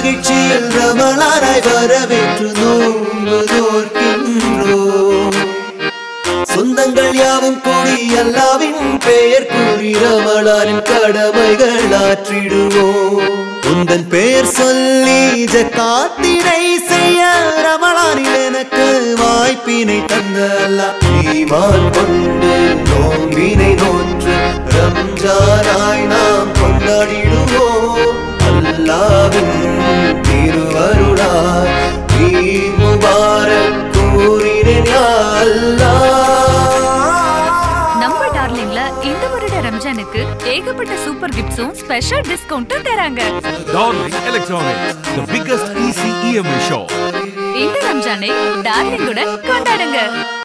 மகிழ்ச்சியில் ரமலானாய் வரவேற்று நோன்பு நோர்க்கின்றோம் சொந்தங்கள் யாவும் கூடி அல்லாவின் பெயர் கூறி ரமலானின் கடமைகள் ஆற்றிடுவோம் உந்தன் பெயர் சொல்லி ஜக்காத்தினை செய்ய ரமலானில் எனக்கு வாய்ப்பினை தந்த அல்லாஹ் ஈமான் கொண்டு நோம்பினை நோற்று ரம்ஜானாய் நாம் கொண்டாடிடுவோம் அல்லாவின் திருவருளாய் ஈத் முபாரக் கூறினேன் யா அல்லாஹ் நம்ம டார்லிங்ல இந்த வருட ரம்ஜானுக்கு ஏகப்பட்ட சூப்பர் கிஃப்ட்ஸும் ஸ்பெஷல் டிஸ்கவுண்ட்டும் தராங்க Darling Electronics, the biggest EC EMI shop. இந்த ரம்ஜானை டார்லிங்குடன் கொண்டாடுங்க